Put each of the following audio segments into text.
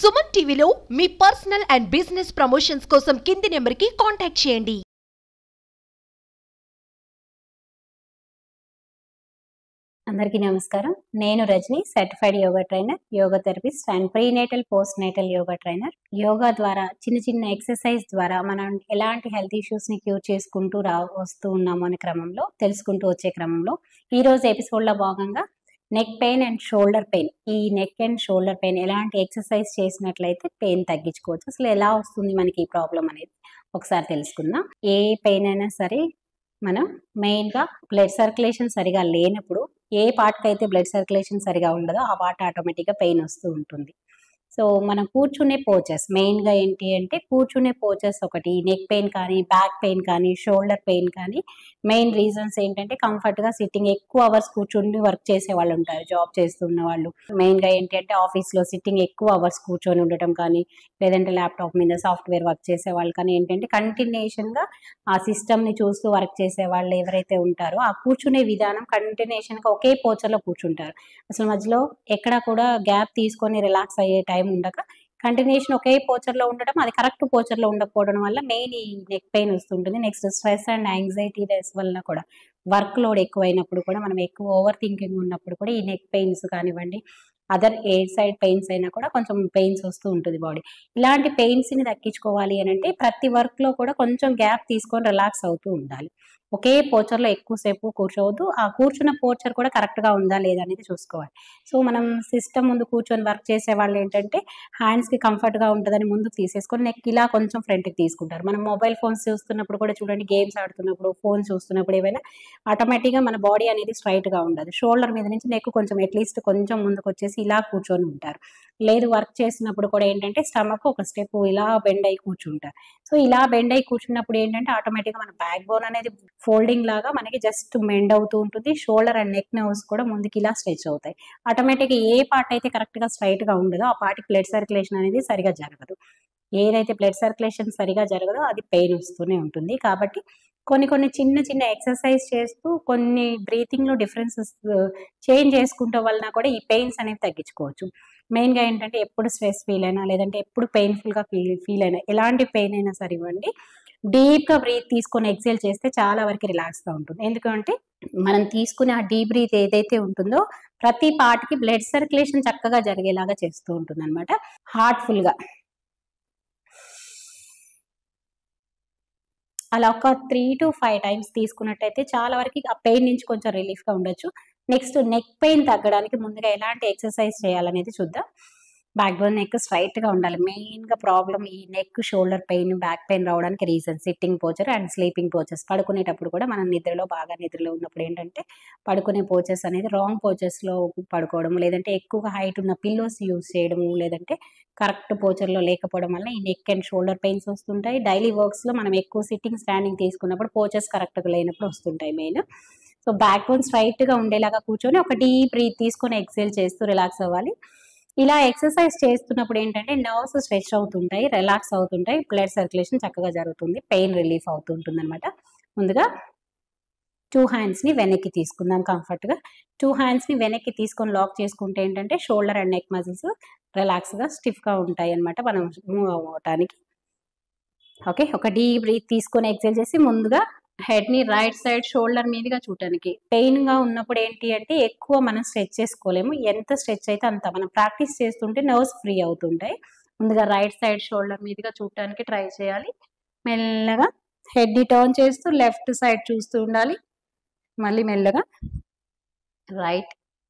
సుమన్ టీవీలో మీ personal and business promotions కోసం కింది నెంబర్కి కాంటాక్ట్ చేయండి అందరికీ నమస్కారం నేను Rajani certified yoga trainer yoga therapist and prenatal postnatal yoga trainer yoga ద్వారా చిన్న చిన్న ఎక్సర్సైజ్ ద్వారా మనం ఎలాంటి హెల్త్ ఇష్యూస్ ని క్యూర్ చేసుకుంటూ రా వస్తూ ఉన్నాము అనే క్రమంలో తెలుసుకుంటూ వచ్చే క్రమంలో ఈ రోజు ఎపిసోడ్ లో భాగంగా neck pain and shoulder pain ఈ నెక్ అండ్ షోల్డర్ పెయిన్ ఎలాంటి ఎక్సర్సైజ్ చేసినట్లయితే పెయిన్ తగ్గించుకోవచ్చు అసలు ఎలా వస్తుంది మనకి ఈ ప్రాబ్లం అనేది ఒకసారి తెలుసుకుందాం ఏ పెయిన్ అయినా సరే మనం మెయిన్గా బ్లడ్ సర్క్యులేషన్ సరిగా లేనప్పుడు ఏ పార్ట్కి అయితే బ్లడ్ సర్క్యులేషన్ సరిగా ఉండదో ఆ పార్ట్ ఆటోమేటిక్గా పెయిన్ వస్తూ ఉంటుంది సో మనం కూర్చునే పోచర్స్ మెయిన్గా ఏంటి అంటే కూర్చునే పోచర్స్ ఒకటి నెక్ పెయిన్ కానీ బ్యాక్ పెయిన్ కానీ షోల్డర్ పెయిన్ కానీ మెయిన్ రీజన్స్ ఏంటంటే కంఫర్ట్గా సిట్టింగ్ ఎక్కువ అవర్స్ కూర్చుని వర్క్ చేసే వాళ్ళు ఉంటారు జాబ్ చేస్తున్న వాళ్ళు మెయిన్గా ఏంటి అంటే ఆఫీస్లో సిట్టింగ్ ఎక్కువ అవర్స్ కూర్చొని ఉండటం కానీ లేదంటే ల్యాప్టాప్ మీద సాఫ్ట్వేర్ వర్క్ చేసే వాళ్ళు కానీ ఏంటంటే కంటిన్యూషన్గా ఆ సిస్టమ్ని చూస్తూ వర్క్ చేసే వాళ్ళు ఎవరైతే ఉంటారో ఆ కూర్చునే విధానం కంటిన్యూషన్గా ఒకే పోచర్లో కూర్చుంటారు అసలు మధ్యలో ఎక్కడ కూడా గ్యాప్ తీసుకొని రిలాక్స్ అయ్యే టైం ఉండక కంటిన్యూషన్ ఒకే పోచర్లో ఉండడం అది కరెక్ట్ పోచర్లో ఉండకపోవడం వల్ల మెయిన్ ఈ నెక్ పెయిన్ వస్తుంటుంది నెక్స్ట్ స్ట్రెస్ అండ్ యాంగ్జైటీ వల్ల కూడా వర్క్ లోడ్ ఎక్కువైనప్పుడు కూడా మనం ఎక్కువ ఓవర్ థింకింగ్ ఉన్నప్పుడు కూడా ఈ నెక్ పెయిన్స్ కానివ్వండి అదర్ ఏ సైడ్ పెయిన్స్ అయినా కూడా కొంచెం పెయిన్స్ వస్తూ ఉంటుంది బాడీ ఇలాంటి పెయిన్స్ని తగ్గించుకోవాలి అని అంటే ప్రతి వర్క్లో కూడా కొంచెం గ్యాప్ తీసుకొని రిలాక్స్ అవుతూ ఉండాలి ఒకే పోచర్లో ఎక్కువసేపు కూర్చోవద్దు ఆ కూర్చున్న పోచర్ కూడా కరెక్ట్గా ఉందా లేదా అనేది చూసుకోవాలి సో మనం సిస్టమ్ ముందు కూర్చొని వర్క్ చేసే వాళ్ళు ఏంటంటే హ్యాండ్స్కి కంఫర్ట్గా ఉంటుందని ముందుకు తీసేసుకొని నెక్ ఇలా కొంచెం ఫ్రంట్కి తీసుకుంటారు మనం మొబైల్ ఫోన్స్ చూస్తున్నప్పుడు కూడా చూడండి గేమ్స్ ఆడుతున్నప్పుడు ఫోన్ చూస్తున్నప్పుడు ఏవైనా ఆటోమేటిక్గా మన బాడీ అనేది స్ట్రైట్గా ఉండదు షోల్డర్ మీద నుంచి నెక్ కొంచెం అట్లీస్ట్ కొంచెం ముందుకు వచ్చేసి ఇలా కూర్చొని ఉంటారు లేదు వర్క్ చేసినప్పుడు కూడా ఏంటంటే స్టమక్ ఒక స్టెప్ ఇలా బెండ్ అయి కూర్చుంటారు సో ఇలా బెండ్ అయి కూర్చున్నప్పుడు ఏంటంటే ఆటోమేటిక్గా మన బ్యాక్ బోన్ అనేది ఫోల్డింగ్ లాగా మనకి జస్ట్ బెండ్ అవుతూ ఉంటుంది షోల్డర్ అండ్ నెక్ నర్వ్స్ కూడా ముందుకు ఇలా స్ట్రెచ్ అవుతాయి ఆటోమేటిక్గా ఏ పార్ట్ అయితే కరెక్ట్గా స్ట్రైట్గా ఉండదో ఆ పార్ట్కి బ్లడ్ సర్క్యులేషన్ అనేది సరిగా జరగదు ఏదైతే బ్లడ్ సర్క్యులేషన్ సరిగా జరగదో అది పెయిన్ వస్తూనే ఉంటుంది కాబట్టి కొన్ని కొన్ని చిన్న చిన్న ఎక్సర్సైజ్ చేస్తూ కొన్ని బ్రీతింగ్లో డిఫరెన్సెస్ చేంజ్ చేసుకుంటే వలన కూడా ఈ పెయిన్స్ అనేవి తగ్గించుకోవచ్చు మెయిన్గా ఏంటంటే ఎప్పుడు స్ట్రెస్ ఫీల్ అయినా లేదంటే ఎప్పుడు పెయిన్ఫుల్గా ఫీల్ ఫీల్ అయినా ఎలాంటి పెయిన్ అయినా సరే ఇవ్వండి డీప్గా బ్రీత్ తీసుకొని ఎక్సెల్ చేస్తే చాలా వరకు రిలాక్స్గా ఉంటుంది ఎందుకంటే మనం తీసుకునే ఆ డీప్ బ్రీత్ ఏదైతే ఉంటుందో ప్రతి పార్ట్కి బ్లడ్ సర్క్యులేషన్ చక్కగా జరిగేలాగా చేస్తూ ఉంటుంది అనమాట హార్ట్ఫుల్గా అలా ఒక త్రీ టు ఫైవ్ టైమ్స్ తీసుకున్నట్టయితే చాలా వరకు ఆ పెయిన్ నుంచి కొంచెం రిలీఫ్గా ఉండొచ్చు నెక్స్ట్ నెక్ పెయిన్ తగ్గడానికి ముందుగా ఎలాంటి ఎక్సర్సైజ్ చేయాలనేది చూద్దాం బ్యాక్ బోన్ నెక్ స్ట్రైట్గా ఉండాలి మెయిన్గా ప్రాబ్లం ఈ neck shoulder pain back pain రావడానికి reason sitting posture and sleeping postures పడుకునేటప్పుడు కూడా మనం నిద్రలో బాగా నిద్రలో ఉన్నప్పుడు ఏంటంటే పడుకునే పోచర్స్ అనేది రాంగ్ పోచర్స్లో పడుకోవడం లేదంటే ఎక్కువగా హైట్ ఉన్న పిల్లోస్ యూస్ చేయడము లేదంటే కరెక్ట్ పోచర్లో లేకపోవడం వల్ల ఈ నెక్ అండ్ షోల్డర్ పెయిన్స్ వస్తుంటాయి డైలీ వర్క్స్లో మనం ఎక్కువ సిట్టింగ్ స్టాండింగ్ తీసుకున్నప్పుడు పోచర్స్ కరెక్ట్గా లేనప్పుడు వస్తుంటాయి మెయిన్ సో బ్యాక్ బోన్ స్ట్రైట్గా ఉండేలాగా కూర్చొని ఒక డీప్ బ్రీత్ తీసుకొని ఎక్సెల్ చేస్తూ రిలాక్స్ అవ్వాలి ఇలా ఎక్సర్సైజ్ చేస్తున్నప్పుడు ఏంటంటే నర్వ్స్ స్ట్రెచ్ అవుతుంటాయి రిలాక్స్ అవుతుంటాయి బ్లడ్ సర్క్యులేషన్ చక్కగా జరుగుతుంది పెయిన్ రిలీఫ్ అవుతుంటుంది అనమాట ముందుగా టూ హ్యాండ్స్ని వెనక్కి తీసుకుందాం కంఫర్ట్గా టూ హ్యాండ్స్ని వెనక్కి తీసుకొని లాక్ చేసుకుంటే ఏంటంటే షోల్డర్ అండ్ నెక్ మజిల్స్ రిలాక్స్గా స్టిఫ్గా ఉంటాయి అనమాట మనం మూవ్ అవ్వటానికి ఓకే ఒక డీప్ బ్రీత్ తీసుకొని ఎక్సైజ్ చేసి ముందుగా హెడ్ని రైట్ సైడ్ షోల్డర్ మీదుగా చూడటానికి పెయిన్గా ఉన్నప్పుడు ఏంటి అంటే ఎక్కువ మనం స్ట్రెచ్ చేసుకోలేము ఎంత స్ట్రెచ్ అయితే అంత మనం ప్రాక్టీస్ చేస్తుంటే నర్వ్స్ ఫ్రీ అవుతుంటాయి ముందుగా రైట్ సైడ్ షోల్డర్ మీదుగా చూడటానికి ట్రై చేయాలి మెల్లగా హెడ్ని టర్న్ చేస్తూ లెఫ్ట్ సైడ్ చూస్తూ ఉండాలి మళ్ళీ మెల్లగా రైట్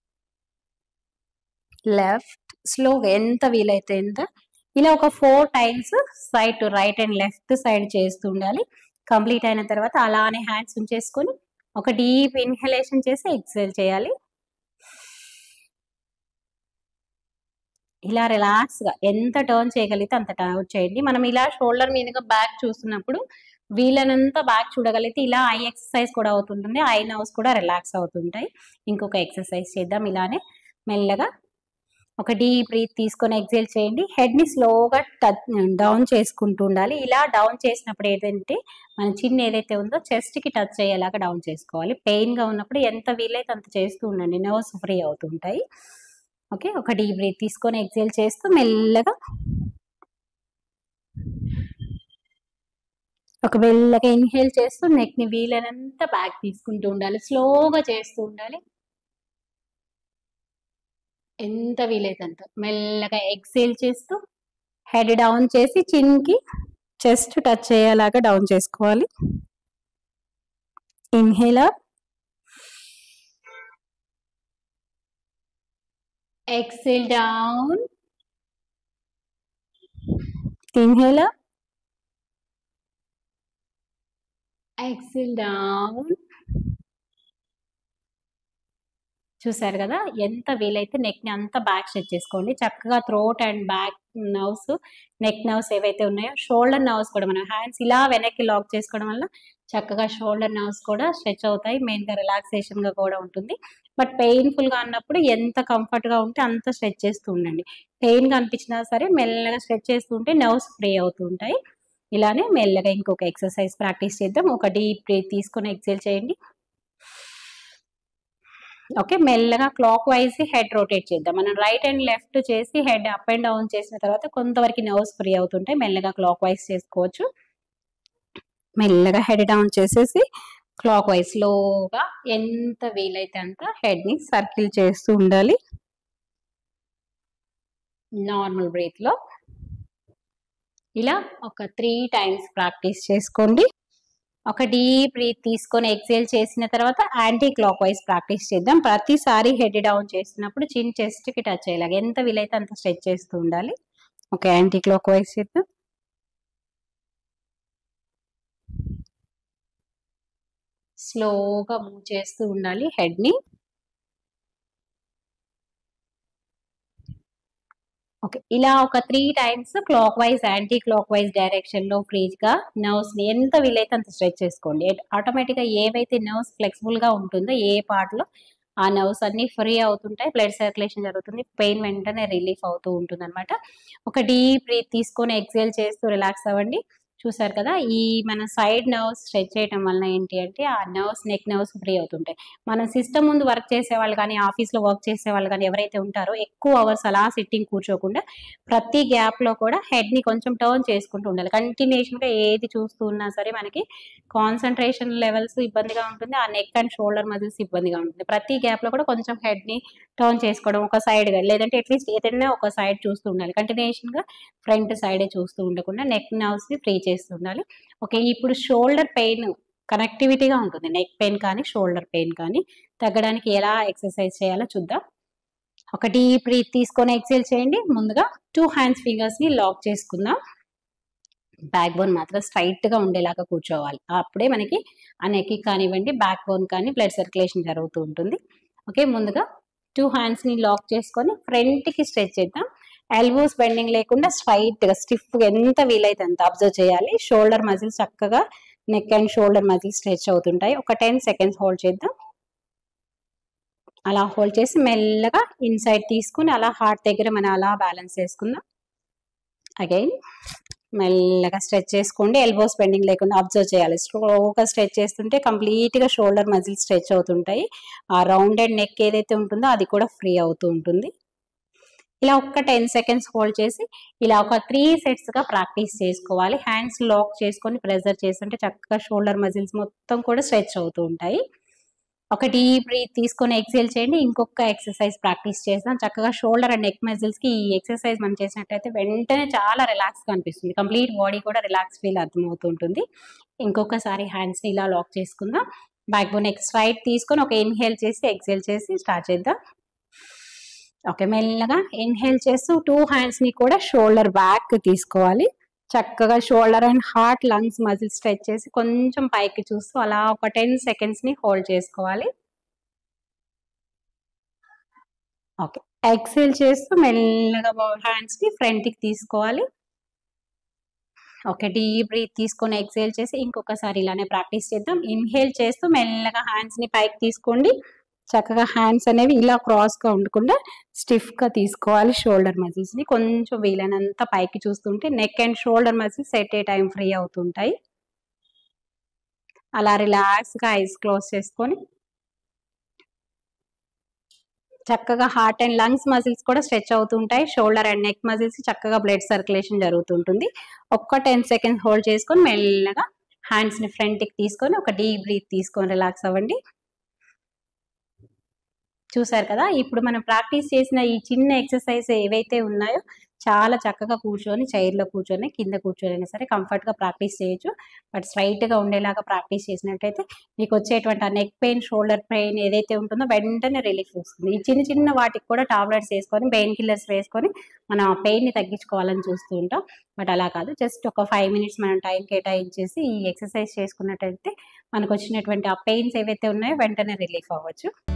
లెఫ్ట్ స్లోగా ఎంత వీలైతే ఎంత ఇలా ఒక four times side to right and left side చేస్తూ ఉండాలి కంప్లీట్ అయిన తర్వాత అలానే హ్యాండ్స్ ఉంచేసుకొని ఒక డీప్ ఇన్హలేషన్ చేసి ఎక్సెల్ చేయాలి ఇలా రిలాక్స్గా ఎంత టర్న్ చేయగలిగితే అంత టర్న్ చేయండి మనం ఇలా షోల్డర్ మీదుగా బ్యాక్ చూస్తున్నప్పుడు వీళ్ళనంతా బ్యాక్ చూడగలిగితే ఇలా ఐ ఎక్సర్సైజ్ కూడా అవుతుంటుంది ఐ నర్వ్స్ కూడా రిలాక్స్ అవుతుంటాయి ఇంకొక ఎక్సర్సైజ్ చేద్దాం ఇలానే మెల్లగా ఒక డీప్ బ్రీత్ తీసుకొని ఎక్సేల్ చేయండి హెడ్ని స్లోగా టచ్ డౌన్ చేసుకుంటూ ఉండాలి ఇలా డౌన్ చేసినప్పుడు ఏంటంటే మన చిన్న ఏదైతే ఉందో చెస్ట్కి టచ్ అయ్యేలాగా డౌన్ చేసుకోవాలి పెయిన్గా ఉన్నప్పుడు ఎంత వీలైతే అంత చేస్తూ ఉండండి నర్వ్స్ ఫ్రీ అవుతుంటాయి ఓకే ఒక డీప్ బ్రీత్ తీసుకొని ఎక్సేల్ చేస్తూ మెల్లగా ఒక మెల్లగా ఇన్హేల్ చేస్తూ నెక్ ని వీలైనంత బ్యాక్ తీసుకుంటూ ఉండాలి స్లోగా చేస్తూ ఉండాలి ఎంత వీలైతే అంత మెల్లగా ఎక్సేల్ చేస్తూ హెడ్ డౌన్ చేసి చిన్ కి చెస్ట్ టచ్ అయ్యేలాగా డౌన్ చేసుకోవాలి inhale exhale down inhale exhale down చూసారు కదా ఎంత వీలైతే నెక్ ని అంత బ్యాక్ స్ట్రెచ్ చేసుకోండి చక్కగా throat and back nerves neck nerves ఏవైతే ఉన్నాయో షోల్డర్ నర్వ్స్ కూడా మనం హ్యాండ్స్ ఇలా వెనక్కి లాక్ చేసుకోవడం వల్ల చక్కగా షోల్డర్ నర్వ్స్ కూడా స్ట్రెచ్ అవుతాయి మెయిన్ గా రిలాక్సేషన్ గా కూడా ఉంటుంది బట్ పెయిన్ఫుల్ గా అన్నప్పుడు ఎంత కంఫర్ట్ గా ఉంటే అంత స్ట్రెచ్ చేస్తూ ఉండండి పెయిన్ గా అనిపించినా సరే మెల్లగా స్ట్రెచ్ చేస్తూ ఉంటే నర్వ్స్ ఫ్రీ అవుతూ ఉంటాయి ఇలానే మెల్లగా ఇంకొక ఎక్సర్సైజ్ ప్రాక్టీస్ చేద్దాం ఒక డీప్ బ్రీత్ తీసుకొని ఎక్సెల్ చేయండి ఓకే మెల్లగా క్లాక్ వైజ్ హెడ్ రొటేట్ చేద్దాం మనం రైట్ అండ్ లెఫ్ట్ చేసి హెడ్ అప్ అండ్ డౌన్ చేసిన తర్వాత కొంతవరకు నర్వ్స్ ఫ్రీ అవుతుంటాయి మెల్లగా క్లాక్ వైజ్ చేసుకోవచ్చు మెల్లగా హెడ్ డౌన్ చేసేసి క్లాక్ వైజ్ స్లోగా ఎంత వీలైతే అంత హెడ్ ని సర్కిల్ చేస్తూ ఉండాలి నార్మల్ బ్రీత్ లో ఇలా ఒక త్రీ టైమ్స్ ప్రాక్టీస్ చేసుకోండి ఒక డీప్ బ్రీత్ తీసుకొని ఎక్సేల్ చేసిన తర్వాత యాంటీ క్లాక్ వైజ్ ప్రాక్టీస్ చేద్దాం ప్రతిసారి హెడ్ డౌన్ చేస్తున్నప్పుడు చిన్ చెస్ట్ కి టచ్ అయ్యేలాగా ఎంత వీలైతే అంత స్ట్రెచ్ చేస్తూ ఉండాలి ఓకే యాంటీ క్లాక్ వైజ్ చేద్దాం స్లోగా మూవ్ చేస్తూ ఉండాలి హెడ్ ని ఓకే ఇలా ఒక three times clockwise anticlockwise direction లో ఫ్రీగా నర్వ్స్ ని ఎంత వీలైతే అంత స్ట్రెచ్ చేసుకోండి ఆటోమేటిక్ గా ఏవైతే నర్వ్స్ ఫ్లెక్సిబుల్ గా ఉంటుందో ఏ పార్ట్ లో ఆ నర్వ్స్ అన్ని ఫ్రీ అవుతుంటాయి బ్లడ్ సర్క్యులేషన్ జరుగుతుంది పెయిన్ వెంటనే రిలీఫ్ అవుతూ ఉంటుంది అనమాట ఒక డీప్ బ్రీత్ తీసుకొని ఎక్సేల్ చేస్తూ రిలాక్స్ అవ్వండి చూసారు కదా ఈ మన సైడ్ నర్వ్స్ స్ట్రెచ్ చేయడం వలన ఏంటి అంటే ఆ నర్వ్స్ నెక్ నర్వ్స్ ఫ్రీ అవుతుంటాయి మనం సిస్టమ్ ముందు వర్క్ చేసే వాళ్ళు కానీ ఆఫీస్లో వర్క్ చేసే వాళ్ళు కానీ ఎవరైతే ఉంటారో ఎక్కువ అవర్స్ అలా సిట్టింగ్ కూర్చోకుండా ప్రతి గ్యాప్ లో కూడా హెడ్ ని కొంచెం టర్న్ చేసుకుంటూ ఉండాలి కంటిన్యూషన్ గా ఏది చూస్తూ ఉన్నా సరే మనకి కాన్సన్ట్రేషన్ లెవెల్స్ ఇబ్బందిగా ఉంటుంది ఆ నెక్ అండ్ షోల్డర్ మజిల్స్ ఇబ్బందిగా ఉంటుంది ప్రతి గ్యాప్ లో కూడా కొంచెం హెడ్ ని టర్న్ చేసుకోవడం ఒక సైడ్ గా లేదంటే అట్లీస్ట్ ఏదైనా ఒక సైడ్ చూస్తూ ఉండాలి కంటిన్యూషన్ గా ఫ్రంట్ సైడే చూస్తూ ఉండకుండా నెక్ నర్వ్స్ ని ఫ్రీ చేస్తూ ఉండాలి ఓకే ఇప్పుడు షోల్డర్ పెయిన్ కనెక్టివిటీగా ఉంటుంది నెక్ పెయిన్ కానీ షోల్డర్ పెయిన్ కానీ తగ్గడానికి ఎలా ఎక్సర్సైజ్ చేయాలో చూద్దాం ఒక డీప్ బ్రీత్ తీసుకొని ఎక్సెల్ చేయండి ముందుగా టూ హ్యాండ్స్ ఫింగర్స్ ని లాక్ చేసుకుందాం బ్యాక్ బోన్ మాత్రం స్ట్రైట్ గా ఉండేలాగా కూర్చోవాలి అప్పుడే మనకి ఆ నెక్ కానివ్వండి బ్యాక్ బోన్ కానీ బ్లడ్ సర్క్యులేషన్ జరుగుతూ ఉంటుంది ఓకే ముందుగా టూ హ్యాండ్స్ ని లాక్ చేసుకొని ఫ్రంట్ కి స్ట్రెచ్ చేద్దాం ఎల్బోస్ బెండింగ్ లేకుండా స్ట్రైట్ గా స్టిఫ్ గా ఎంత వీలైతే అంత అబ్జర్వ్ చేయాలి షోల్డర్ మజిల్స్ చక్కగా neck and shoulder muscles stretch అవుతుంటాయి ఒక టెన్ సెకండ్స్ హోల్డ్ చేద్దాం అలా హోల్డ్ చేసి మెల్లగా ఇన్సైడ్ తీసుకుని అలా హార్ట్ దగ్గర మనం అలా బ్యాలెన్స్ చేసుకుందాం అగైన్ మెల్లగా స్ట్రెచ్ చేసుకోండి ఎల్బోస్ బెండింగ్ లేకుండా అబ్జర్వ్ చేయాలి స్లోగా స్ట్రెచ్ చేస్తుంటే కంప్లీట్ గా షోల్డర్ మజిల్ స్ట్రెచ్ అవుతుంటాయి ఆ రౌండెడ్ నెక్ ఏదైతే ఉంటుందో అది కూడా ఫ్రీ అవుతూ ఉంటుంది ఇలా ఒక్క టెన్ సెకండ్స్ హోల్డ్ చేసి ఇలా ఒక త్రీ సెట్స్ గా ప్రాక్టీస్ చేసుకోవాలి హ్యాండ్స్ లాక్ చేసుకొని ప్రెజర్ చేస్తుంటే చక్కగా షోల్డర్ మజిల్స్ మొత్తం కూడా స్ట్రెచ్ అవుతూ ఉంటాయి ఒక డీప్ బ్రీత్ తీసుకొని ఎక్సెల్ చేయండి ఇంకొక ఎక్సర్సైజ్ ప్రాక్టీస్ చేస్తాం చక్కగా షోల్డర్ అండ్ నెక్ మజిల్స్ కి ఈ ఎక్సర్సైజ్ మనం చేసినట్టయితే వెంటనే చాలా రిలాక్స్ గా అనిపిస్తుంది కంప్లీట్ బాడీ కూడా రిలాక్స్ ఫీల్ అర్థమవుతూ ఉంటుంది ఇంకొకసారి హ్యాండ్స్ ని ఇలా లాక్ చేసుకుందాం బ్యాక్ బోన్ నెక్ స్ట్రైట్ తీసుకొని ఒక ఇన్హేల్ చేసి ఎక్సెల్ చేసి స్టార్ట్ చేద్దాం ఓకే మెల్లగా ఇన్హేల్ చేస్తూ టూ హ్యాండ్స్ ని కూడా షోల్డర్ బ్యాక్ తీసుకోవాలి చక్కగా shoulder and heart lungs muscle stretch చేసి కొంచెం పైకి చూస్తూ అలా ఒక టెన్ సెకండ్స్ ని హోల్డ్ చేసుకోవాలి ఓకే ఎక్సెల్ చేస్తూ మెల్లగా హ్యాండ్స్ ని ఫ్రంట్ కి తీసుకోవాలి ఓకే డీప్ బ్రీత్ తీసుకొని ఎక్సేల్ చేసి ఇంకొకసారి ఇలానే ప్రాక్టీస్ చేద్దాం ఇన్హేల్ చేస్తూ మెల్లగా హ్యాండ్స్ ని పైకి తీసుకోండి చక్కగా హ్యాండ్స్ అనేవి ఇలా క్రాస్ గా ఉండకుండా స్టిఫ్ గా తీసుకోవాలి షోల్డర్ మజిల్స్ ని కొంచెం వీలైనంత పైకి చూస్తుంటే neck and shoulder muscles at a time free అవుతుంటాయి అలా రిలాక్స్ గా ఐస్ క్లోజ్ చేసుకొని చక్కగా హార్ట్ అండ్ లంగ్స్ మజిల్స్ కూడా స్ట్రెచ్ అవుతుంటాయి షోల్డర్ అండ్ నెక్ మజిల్స్ చక్కగా బ్లడ్ సర్క్యులేషన్ జరుగుతుంటుంది ఒక్క టెన్ సెకండ్స్ హోల్డ్ చేసుకొని మెల్లగా హ్యాండ్స్ని ఫ్రంట్కి తీసుకొని ఒక డీప్ బ్రీత్ తీసుకొని రిలాక్స్ అవ్వండి చూసారు కదా ఇప్పుడు మనం ప్రాక్టీస్ చేసిన ఈ చిన్న ఎక్సర్సైజ్ ఏవైతే ఉన్నాయో చాలా చక్కగా కూర్చొని చైర్లో కూర్చొని కింద కూర్చొని అయినా సరే కంఫర్ట్గా ప్రాక్టీస్ చేయొచ్చు బట్ స్ట్రైట్గా ఉండేలాగా ప్రాక్టీస్ చేసినట్టయితే మీకు వచ్చేటువంటి ఆ నెక్ పెయిన్ షోల్డర్ పెయిన్ ఏదైతే ఉంటుందో వెంటనే రిలీఫ్ వస్తుంది ఈ చిన్న చిన్న వాటికి కూడా టాబ్లెట్స్ వేసుకొని పెయిన్ కిల్లర్స్ వేసుకొని మనం ఆ పెయిన్ని తగ్గించుకోవాలని చూస్తూ ఉంటాం బట్ అలా కాదు జస్ట్ ఒక ఫైవ్ మినిట్స్ మనం టైం కేటాయించేసి ఈ ఎక్సర్సైజ్ చేసుకున్నట్టయితే మనకు వచ్చినటువంటి ఆ పెయిన్స్ ఏవైతే ఉన్నాయో వెంటనే రిలీఫ్ అవ్వచ్చు